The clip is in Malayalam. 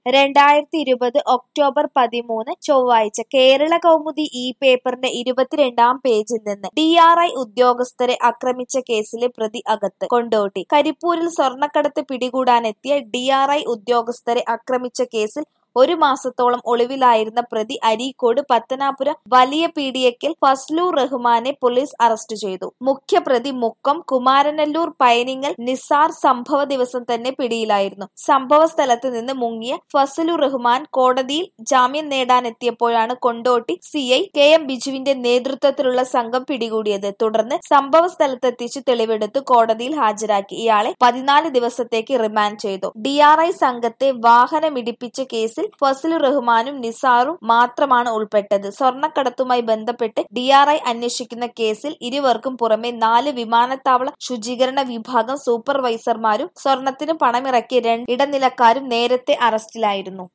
രണ്ടായിരത്തി ഇരുപത് ഒക്ടോബർ പതിമൂന്ന് ചൊവ്വാഴ്ച കേരള കൗമുദി ഈ പേപ്പറിന്റെ ഇരുപത്തിരണ്ടാം പേജിൽ നിന്ന് ഡി ആർ ഐ ഉദ്യോഗസ്ഥരെ ആക്രമിച്ച കേസിലെ പ്രതി അകത്ത് കൊണ്ടോട്ടി കരിപ്പൂരിൽ സ്വർണ്ണക്കടത്ത് പിടികൂടാനെത്തിയ ഡി ആർ ഐ ഉദ്യോഗസ്ഥരെ ആക്രമിച്ച കേസിൽ ഒരു മാസത്തോളം ഒളിവിലായിരുന്ന പ്രതി അരീക്കോട് പത്തനാപുരം വലിയ പീടിയക്കൽ ഫസ്ലു റഹ്മാനെ പോലീസ് അറസ്റ്റ് ചെയ്തു മുഖ്യപ്രതി മുക്കം കുമാരനല്ലൂർ പയനിങ്ങൽ നിസാർ സംഭവ ദിവസം തന്നെ പിടിയിലായിരുന്നു സംഭവ സ്ഥലത്ത് നിന്ന് മുങ്ങിയ ഫസലു റഹ്മാൻ കോടതിയിൽ ജാമ്യം നേടാനെത്തിയപ്പോഴാണ് Kondotty C I K M ബിജുവിന്റെ നേതൃത്വത്തിലുള്ള സംഘം പിടികൂടിയത് തുടർന്ന് സംഭവ സ്ഥലത്തെത്തിച്ച് തെളിവെടുത്ത് കോടതിയിൽ ഹാജരാക്കി ഇയാളെ പതിനാല് ദിവസത്തേക്ക് റിമാൻഡ് ചെയ്തു ഡി ആർ ഐ സംഘത്തെ വാഹനമിടിപ്പിച്ച കേസിൽ ഫസലു റഹ്മാനും നിസാറും മാത്രമാണ് ഉൾപ്പെട്ടത് സ്വർണ്ണക്കടത്തുമായി ബന്ധപ്പെട്ട് ഡി ആർ ഐ അന്വേഷിക്കുന്ന കേസിൽ ഇരുവർക്കും പുറമെ നാല് വിമാനത്താവള ശുചീകരണ വിഭാഗം സൂപ്പർവൈസർമാരും സ്വർണത്തിന് പണമിറക്കിയ രണ്ട് ഇടനിലക്കാരും നേരത്തെ അറസ്റ്റിലായിരുന്നു